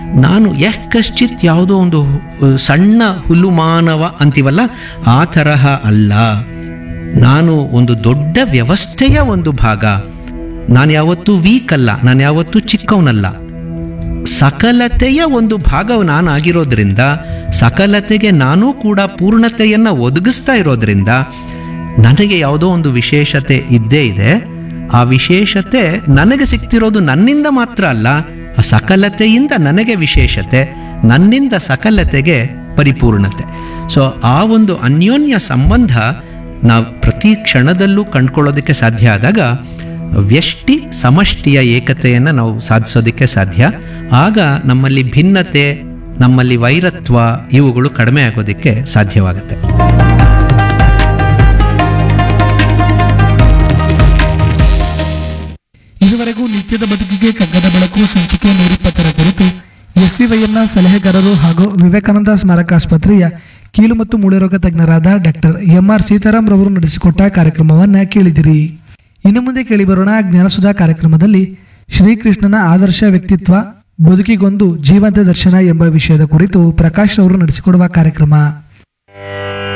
ನಾನು ಯಃ ಕಶ್ಚಿತ್ ಯಾವುದೋ ಒಂದು ಅಹ್, ಸಣ್ಣ ಹುಲ್ಲು ಮಾನವ ಅಂತೀವಲ್ಲ ಆ ತರಹ ಅಲ್ಲ ನಾನು ಒಂದು ದೊಡ್ಡ ವ್ಯವಸ್ಥೆಯ ಒಂದು ಭಾಗ ನಾನು ಯಾವತ್ತೂ ವೀಕ್ ಅಲ್ಲ ನಾನು ಯಾವತ್ತೂ ಚಿಕ್ಕವನಲ್ಲ ಸಕಲತೆಯ ಒಂದು ಭಾಗ ನಾನಾಗಿರೋದ್ರಿಂದ ಸಕಲತೆಗೆ ನಾನೂ ಕೂಡ ಪೂರ್ಣತೆಯನ್ನು ಒದಗಿಸ್ತಾ ಇರೋದ್ರಿಂದ ನನಗೆ ಯಾವುದೋ ಒಂದು ವಿಶೇಷತೆ ಇದ್ದೇ ಇದೆ ಆ ವಿಶೇಷತೆ ನನಗೆ ಸಿಗ್ತಿರೋದು ನನ್ನಿಂದ ಮಾತ್ರ ಅಲ್ಲ ಆ ಸಕಲತೆಯಿಂದ ನನಗೆ ವಿಶೇಷತೆ ನನ್ನಿಂದ ಸಕಲತೆಗೆ ಪರಿಪೂರ್ಣತೆ ಸೊ ಆ ಒಂದು ಅನ್ಯೋನ್ಯ ಸಂಬಂಧ ನಾವು ಪ್ರತಿ ಕ್ಷಣದಲ್ಲೂ ಕಂಡ್ಕೊಳ್ಳೋದಕ್ಕೆ ಸಾಧ್ಯ ಆದಾಗ ವ್ಯಷ್ಟಿ ಸಮಷ್ಟಿಯ ಏಕತೆಯನ್ನು ನಾವು ಸಾಧಿಸೋದಕ್ಕೆ ಸಾಧ್ಯ ಆಗ ನಮ್ಮಲ್ಲಿ ಭಿನ್ನತೆ ನಮ್ಮಲ್ಲಿ ವೈರತ್ವ ಇವುಗಳು ಕಡಿಮೆ ಆಗೋದಕ್ಕೆ ಸಾಧ್ಯವಾಗುತ್ತೆ ಇದುವರೆಗೂ ನಿತ್ಯದ ಬದುಕಿಗೆ ಕಗ್ಗದ ಬೆಳಕು ಸಂಚಿಕೆ ನೂರಿಪ್ಪತ್ತರ ಕುರಿತು ಎಸ್ವಿವೈಎಂನ ಸಲಹೆಗಾರರು ಹಾಗೂ ವಿವೇಕಾನಂದ ಸ್ಮಾರಕ ಆಸ್ಪತ್ರೆಯ ಕೀಲು ಮತ್ತು ಮೂಳೆರೋಗ ತಜ್ಞರಾದ ಡಾಕ್ಟರ್ ಎಂಆರ್ ಸೀತಾರಾಮ್ ರವರು ನಡೆಸಿಕೊಟ್ಟ ಕಾರ್ಯಕ್ರಮವನ್ನ ಕೇಳಿದಿರಿ ಇನ್ನು ಮುಂದೆ ಕೇಳಿಬರೋಣ ಜ್ಞಾನಸುಧಾ ಕಾರ್ಯಕ್ರಮದಲ್ಲಿ ಶ್ರೀಕೃಷ್ಣನ ಆದರ್ಶ ವ್ಯಕ್ತಿತ್ವ ಬದುಕಿಗೊಂದು ಜೀವಂತ ದರ್ಶನ ಎಂಬ ವಿಷಯದ ಕುರಿತು ಪ್ರಕಾಶ್ ಅವರು ನಡೆಸಿಕೊಡುವ ಕಾರ್ಯಕ್ರಮ